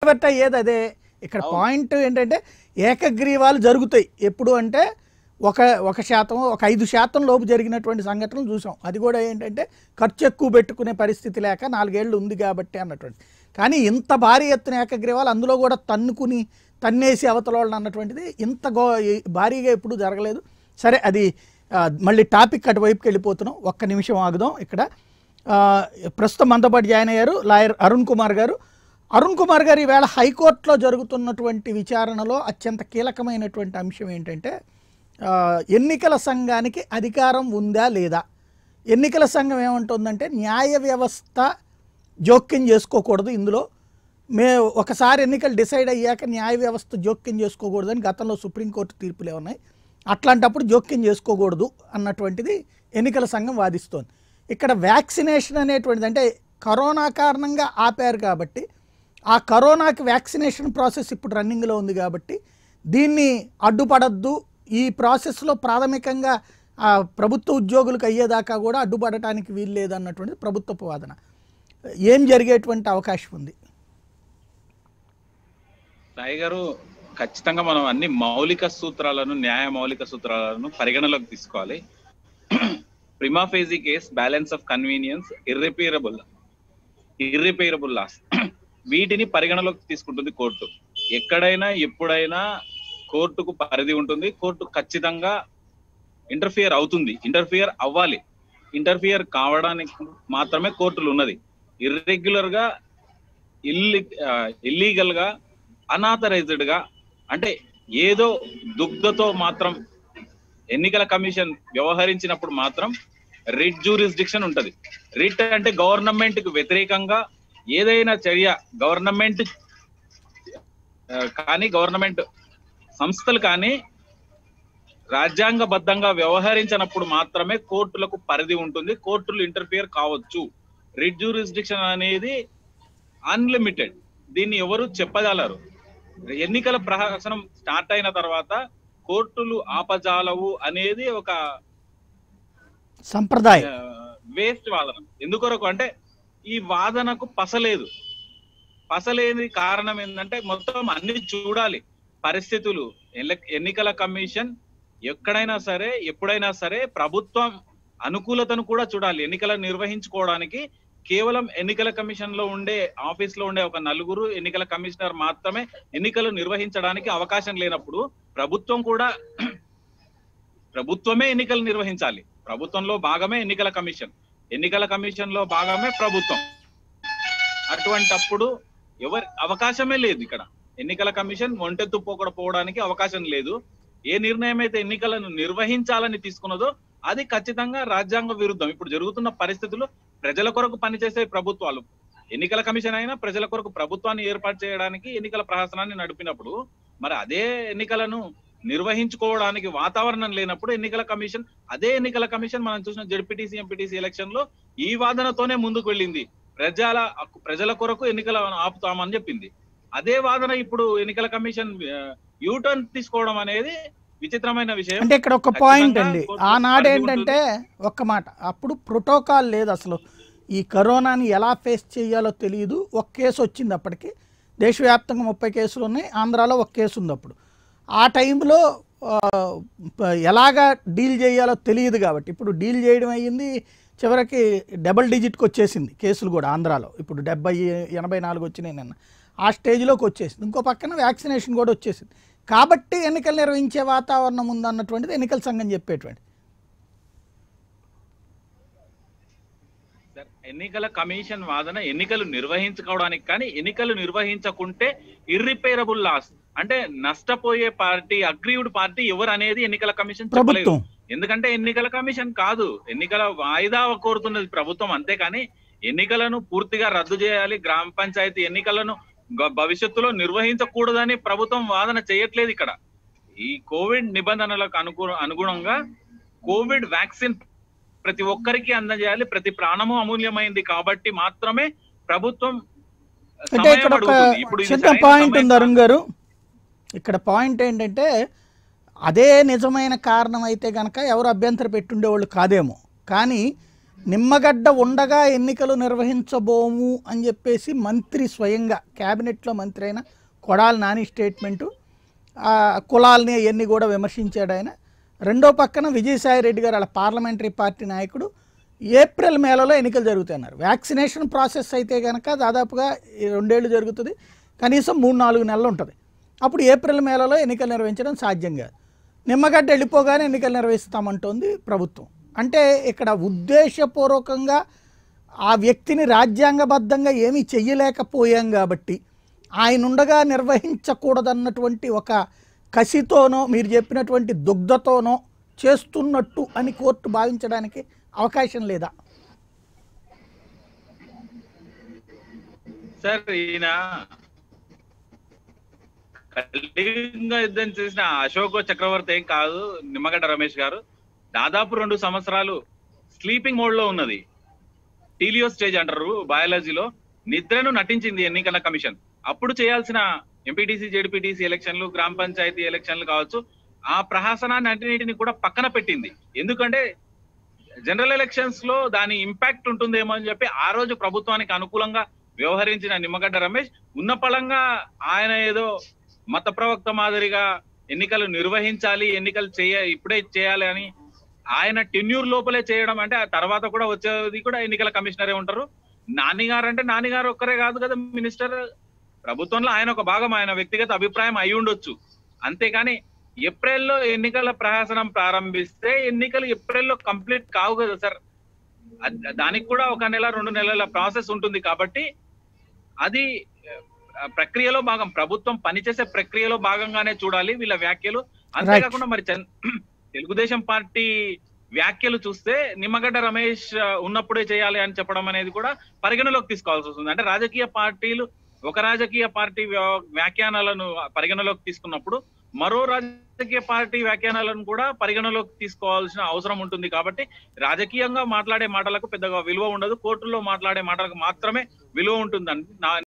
Divert అయ్యేది అదే ఇక్కడ పాయింట్ ఏంటంటే ఏకగ్రీవాలు జరుగుతాయి ఎప్పుడు అంటే ఒక ఒక శాతం ఒక ఐదు శాతం లోపు జరిగినటువంటి సంఘటనలు చూసాం అది కూడా ఏంటంటే ఖర్చు ఎక్కువ పెట్టుకునే పరిస్థితి లేక నాలుగేళ్ళు ఉంది కాబట్టి అన్నటువంటి కానీ ఇంత భారీ ఎత్తున ఏకగ్రీవాలు అందులో కూడా తన్నుకుని తన్నేసి అవతల అన్నటువంటిది ఇంత గో భారీగా ఎప్పుడు జరగలేదు సరే అది ఆ, మళ్ళీ టాపిక్ అటువైపుకి వెళ్ళిపోతున్నాం ఒక్క నిమిషం ఆగుదాం ఇక్కడ ఆ, ప్రస్తుతం మనతో పాటు జాయిన్ అయ్యారు లాయర్ అరుణ్ కుమార్ గారు అరుణ్ కుమార్ గారు ఈవేళ హైకోర్టులో జరుగుతున్నటువంటి విచారణలో అత్యంత కీలకమైనటువంటి అంశం ఏంటంటే ఆ, ఎన్నికల సంఘానికి అధికారం ఉందా లేదా ఎన్నికల సంఘం ఏమంటుందంటే న్యాయ వ్యవస్థ జోక్యం చేసుకోకూడదు ఇందులో మే ఒకసారి ఎన్నికలు డిసైడ్ అయ్యాక న్యాయ వ్యవస్థ జోక్యం చేసుకోకూడదని గతంలో సుప్రీంకోర్టు తీర్పులే ఉన్నాయి అట్లాంటప్పుడు జోక్యం చేసుకోకూడదు అన్నటువంటిది ఎన్నికల సంఘం వాదిస్తోంది ఇక్కడ వ్యాక్సినేషన్ అనేటువంటిది అంటే కరోనా కారణంగా ఆపారు కాబట్టి ఆ కరోనాకి వ్యాక్సినేషన్ ప్రాసెస్ ఇప్పుడు రన్నింగ్లో ఉంది కాబట్టి దీన్ని అడ్డుపడద్దు ఈ ప్రాసెస్లో ప్రాథమికంగా ఆ ప్రభుత్వ ఉద్యోగులకు అయ్యేదాకా కూడా అడ్డుపడటానికి వీలు లేదన్నటువంటిది ప్రభుత్వపు వాదన ఏం జరిగేటువంటి అవకాశం ఉంది సాయి గారు ఖచ్చితంగా మనం అన్ని మౌలిక సూత్రాలను న్యాయ మౌలిక సూత్రాలను పరిగణలోకి తీసుకోవాలి prima facie case balance of convenience irreparable irreparable loss వీటిని పరిగణలోకి తీసుకుంటుంది కోర్టు ఎక్కడైనా ఎప్పుడైనా కోర్టుకు పరిధి ఉంటుంది కోర్టు ఖచ్చితంగా ఇంటర్ఫియర్ అవుతుంది ఇంటర్ఫియర్ అవ్వాలి ఇంటర్ఫియర్ కావడానికి మాత్రమే కోర్టులు ఉన్నది ఇర్రెగ్యులర్ గా ఇల్లి ఇల్లీగల్ గా అనాథరైజ్డ్ గా అంటే ఏదో దుగ్ధతో మాత్రం ఎన్నికల కమిషన్ వ్యవహరించినప్పుడు మాత్రం రిట్ జూరిస్డిక్షన్ ఉంటది రిట్ అంటే గవర్నమెంట్ కు వ్యతిరేకంగా ఏదైనా చర్య గవర్నమెంట్ కానీ గవర్నమెంట్ సంస్థలు కానీ రాజ్యాంగబద్ధంగా వ్యవహరించినప్పుడు మాత్రమే కోర్టులకు పరిధి ఉంటుంది కోర్టులు ఇంటర్ఫియర్ కావచ్చు రిట్ జూరిస్డిక్షన్ అనేది అన్లిమిటెడ్ దీన్ని ఎవరు చెప్పగలరు ఎన్నికల ప్రహసనం స్టార్ట్ అయిన తర్వాత కోర్టులు ఆపజాలవు అనేది ఒక సంప్రదాయం వేస్ట్ వాదన ఎందుకొరకు అంటే ఈ వాదనకు పసలేదు పసలేని కారణం ఏంటంటే మొత్తం అన్ని చూడాలి పరిస్థితులు ఎల్ల- ఎన్నికల కమిషన్ ఎక్కడైనా సరే ఎప్పుడైనా సరే ప్రభుత్వం అనుకూలతను కూడా చూడాలి ఎన్నికలను నిర్వహించుకోవడానికి కేవలం ఎన్నికల కమిషన్ లో ఉండే ఆఫీస్ లో ఉండే ఒక నలుగురు ఎన్నికల కమిషనర్ మాత్రమే ఎన్నికలు నిర్వహించడానికి అవకాశం లేనప్పుడు ప్రభుత్వం కూడా ప్రభుత్వమే ఎన్నికలు నిర్వహించాలి ప్రభుత్వంలో భాగమే ఎన్నికల కమిషన్ ఎన్నికల కమిషన్ లో భాగమే ప్రభుత్వం అటువంటప్పుడు ఎవరి అవకాశమే లేదు ఇక్కడ ఎన్నికల కమిషన్ ఒంటెత్తు పోకడపోవడానికి అవకాశం లేదు ఏ నిర్ణయం అయితే ఎన్నికలను నిర్వహించాలని తీసుకున్నదో అది ఖచ్చితంగా రాజ్యాంగ విరుద్ధం ఇప్పుడు జరుగుతున్న పరిస్థితులు ప్రజల కొరకు పనిచేసే ప్రభుత్వాలు ఎన్నికల కమిషన్ అయినా ప్రజల కొరకు ప్రభుత్వాన్ని ఏర్పాటు చేయడానికి ఎన్నికల ప్రహసనాన్ని నడిపినప్పుడు మరి అదే ఎన్నికలను నిర్వహించుకోవడానికి వాతావరణం లేనప్పుడు ఎన్నికల కమిషన్ అదే ఎన్నికల కమిషన్ మనం చూసిన జడ్పీటీసీ ఎంపీటీసీ ఎలక్షన్ లో ఈ వాదనతోనే ముందుకు వెళ్ళింది ప్రజల ప్రజల కొరకు ఎన్నికలను ఆపుతామని చెప్పింది అదే వాదన ఇప్పుడు ఎన్నికల కమిషన్ యూటర్న్ తీసుకోవడం అనేది విచిత్రమైన విషయం అంటే ఇక్కడ ఒక పాయింట్ ఖచ్చితంగా అండి కోర్టులో ఆనాడు పరిధి ఏంటంటే ఒక్క మాట అప్పుడు ప్రోటోకాల్ లేదు అసలు ఈ కరోనాని ఎలా ఫేస్ చేయాలో తెలియదు ఒక కేసు వచ్చింది అప్పటికి దేశవ్యాప్తంగా ముప్పై కేసులు ఉన్నాయి ఆంధ్రాలో ఒక కేసు ఉంది అప్పుడు ఆ టైంలో ఆ, ప- ఎలాగా డీల్ చేయాలో తెలియదు కాబట్టి ఇప్పుడు డీల్ చేయడం అయ్యింది చివరికి డబల్ డిజిట్కి వచ్చేసింది కేసులు కూడా ఆంధ్రాలో ఇప్పుడు డెబ్బై ఎనభై నాలుగు వచ్చినాయి నిన్న ఆ స్టేజ్లోకి వచ్చేసింది ఇంకో పక్కన వ్యాక్సినేషన్ కూడా వచ్చేసింది కాబట్టి ఎన్నికలు నిర్వహించే వాతావరణం ఉందన్నటువంటిది ఎన్నికల సంఘం చెప్పేటువంటి సార్, ఎన్నికల కమిషన్ వాదన ఎన్నికలు నిర్వహించుకోవడానికి కానీ ఎన్నికలు నిర్వహించకుంటే ఇర్రిపేరబుల్ లాస్ అంటే నష్టపోయే పార్టీ అగ్రీవ్డ్ పార్టీ ఎవరు అనేది ఎన్నికల కమిషన్ చెప్పలేదు ప్రభుత్వం ఎందుకంటే ఎన్నికల కమిషన్ కాదు ఎన్నికల వాయిదా కోరుతున్నది ప్రభుత్వం అంతేకాని ఎన్నికలను పూర్తిగా రద్దు చేయాలి గ్రామ పంచాయతీ ఎన్నికలను గ- భవిష్యత్తులో నిర్వహించకూడదని ప్రభుత్వం వాదన చేయట్లేదు ఇక్కడ ఈ కోవిడ్ నిబంధనలకు అనుగు అనుగుణంగా కోవిడ్ వ్యాక్సిన్ ప్రతి ఒక్కరికి అందజేయాలి ప్రతి ప్రాణము అమూల్యమైంది కాబట్టి మాత్రమే ప్రభుత్వం అంటే సమయం ఇక్కడ ఒక అడుగుతుంది. ఇప్పుడు ఇది చిన్న సరైన పాయింట్ సమయం ఉంది అరుణ్ గారు ఇక్కడ పాయింట్ ఏంటంటే అదే నిజమైన కారణం అయితే కనుక ఎవరు అభ్యంతరం పెట్టుండేవాళ్ళు కాదేమో కానీ నిమ్మగడ్డ ఉండగా ఎన్నికలు నిర్వహించబోము అని చెప్పేసి మంత్రి స్వయంగా క్యాబినెట్లో మంత్రి అయిన కొడాలి నాని స్టేట్మెంటు ఆ, కులాల్ని అవన్నీ కూడా విమర్శించాడు ఆయన రెండో పక్కన విజయసాయి రెడ్డి గారు వాళ్ళ పార్లమెంటరీ పార్టీ నాయకుడు ఏప్రిల్ మేలలో ఎన్నికలు జరుగుతున్నారు వ్యాక్సినేషన్ ప్రాసెస్ అయితే కనుక దాదాపుగా ఈ రెండేళ్ళు జరుగుతుంది కనీసం మూడు నాలుగు నెలలు ఉంటుంది అప్పుడు ఏప్రిల్ మేలలో ఎన్నికలు నిర్వహించడం సాధ్యం కాదు నిమ్మగడ్డ వెళ్ళిపోగానే ఎన్నికలు నిర్వహిస్తామంటోంది ప్రభుత్వం అంటే ఇక్కడ ఉద్దేశపూర్వకంగా ఆ వ్యక్తిని రాజ్యాంగబద్ధంగా ఏమీ చెయ్యలేకపోయాం కాబట్టి ఆయన ఉండగా నిర్వహించకూడదన్నటువంటి ఒక కసితోనో మీరు చెప్పినటువంటి దుగ్ధతోనో చేస్తున్నట్టు అని కోర్టు భావించడానికి అవకాశం లేదా సార్ ఈయన కళింగ యుద్ధం చేసిన అశోక్ చక్రవర్తి ఏం కాదు నిమ్మగడ్డ రమేష్ గారు దాదాపు రెండు సంవత్సరాలు స్లీపింగ్ మోడ్ లో ఉన్నది టీలియో స్టేజ్ అంటారు బయాలజీలో నిద్రను నటించింది ఎన్నికల కమిషన్ అప్పుడు చేయాల్సిన ఎంపీటీసీ జెడ్పీటీసీ ఎలక్షన్లు గ్రామ పంచాయతీ ఎలక్షన్లు కావచ్చు ఆ ప్రహాసనాన్ని అన్నిటిని కూడా పక్కన పెట్టింది ఎందుకంటే జనరల్ ఎలక్షన్స్ లో దాని ఇంపాక్ట్ ఉంటుందేమో అని చెప్పి ఆ రోజు ప్రభుత్వానికి అనుకూలంగా వ్యవహరించిన నిమ్మగడ్డ రమేష్ ఉన్న పళంగా ఆయన ఏదో మత ప్రవక్త మాదిరిగా ఎన్నికలు నిర్వహించాలి ఎన్నికలు చేయ ఇప్పుడే చేయాలి అని ఆయన టెన్యూర్ లోపలే చేయడం అంటే ఆ తర్వాత కూడా వచ్చేది కూడా ఎన్నికల కమిషనరే ఉంటారు నానిగారు అంటే నానిగారు ఒక్కరే కాదు కదా మినిస్టర్ ప్రభుత్వంలో ఆయన ఒక భాగం ఆయన వ్యక్తిగత అభిప్రాయం అయి ఉండొచ్చు అంతేకాని ఏప్రిల్లో ఎన్నికల ప్రహాసనం ప్రారంభిస్తే ఎన్నికలు ఏప్రిల్లో కంప్లీట్ కావు కదా సార్ అద్- దానికి కూడా ఒక నెల రెండు నెలల ప్రాసెస్ ఉంటుంది కాబట్టి అది ఆ, ప్రక్రియలో భాగం ప్రభుత్వం పనిచేసే ప్రక్రియలో భాగంగానే చూడాలి వీళ్ళ వ్యాఖ్యలు అంతేకాకుండా మరి చంద్- తెలుగుదేశం పార్టీ వ్యాఖ్యలు చూస్తే నిమ్మగడ్డ రమేష్ ఆ, ఉన్నప్పుడే చేయాలి అని చెప్పడం అనేది కూడా పరిగణలోకి తీసుకోవాల్సి వస్తుంది అంటే రాజకీయ పార్టీలు ఒక రాజకీయ పార్టీ వ్యా- వ్యాఖ్యానాలను పరిగణలోకి తీసుకున్నప్పుడు మరో రాజకీయ పార్టీ వ్యాఖ్యానాలను కూడా పరిగణలోకి తీసుకోవాల్సిన అవసరం ఉంటుంది కాబట్టి రాజకీయంగా మాట్లాడే మాటలకు పెద్దగా విలువ ఉండదు కోర్టులో మాట్లాడే మాటలకు మాత్రమే విలువ ఉంటుందని నా